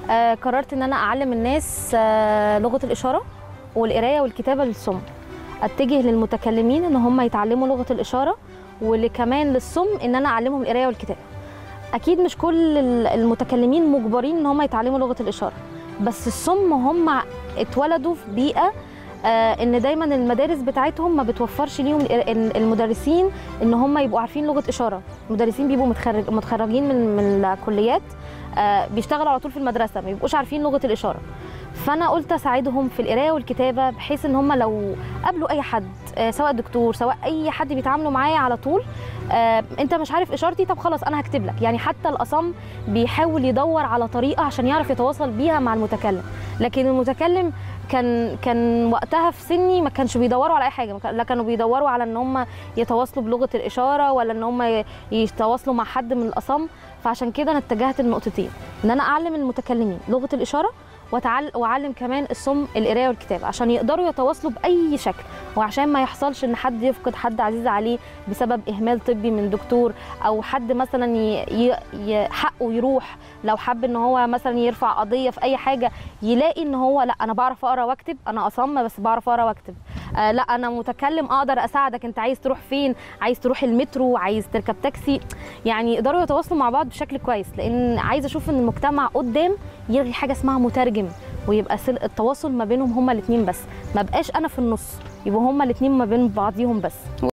آه قررت ان انا اعلم الناس آه لغه الاشاره والقرايه والكتابه للصم اتجه للمتكلمين ان هم يتعلموا لغه الاشاره واللي كمان للصم ان انا اعلمهم القرايه والكتابه اكيد مش كل ال- المتكلمين مجبرين ان هم يتعلموا لغه الاشاره بس الصم هم اتولدوا في بيئه آه ان دايما المدارس بتاعتهم ما بتوفرش ليهم القرا- ال- المدرسين ان هم يبقوا عارفين لغه اشاره المدرسين بيبقوا متخرج متخرجين من من الكليات آه بيشتغلوا على طول في المدرسه ما بيبقوش عارفين لغه الاشاره فانا قلت اساعدهم في القرايه والكتابه بحيث ان هم لو قابلوا اي حد آه، سواء دكتور سواء اي حد بيتعاملوا معايا على طول آه، انت مش عارف اشارتي طب خلاص انا هكتب لك يعني حتى الاصم بيحاول يدور على طريقه عشان يعرف يتواصل بيها مع المتكلم لكن المتكلم كان كان وقتها في سني ما كانش بيدوروا على اي حاجه ما كان- لا كانوا بيدوروا على ان هم يتواصلوا بلغه الاشاره ولا ان هم ي- يتواصلوا مع حد من الاصم فعشان كده انا اتجهت لنقطتين ان انا اعلم المتكلمين لغه الاشاره وأتعل- واعلم كمان الصم القرايه والكتابه عشان يقدروا يتواصلوا باي شكل وعشان ما يحصلش ان حد يفقد حد عزيز عليه بسبب اهمال طبي من دكتور او حد مثلا ي... ي... ي... حقه يروح لو حب ان هو مثلا يرفع قضيه في اي حاجه يلاقي ان هو لا انا بعرف اقرا واكتب انا اصم بس بعرف اقرا واكتب آه لا انا متكلم اقدر اساعدك انت عايز تروح فين عايز تروح المترو عايز تركب تاكسي يعني يقدروا يتواصلوا مع بعض بشكل كويس لان عايزه اشوف ان المجتمع قدام يلغي حاجه اسمها مترجم ويبقى سل- التواصل ما بينهم هما الاثنين بس ما بقاش انا في النص يبقوا هما الاثنين ما بين بعضيهم بس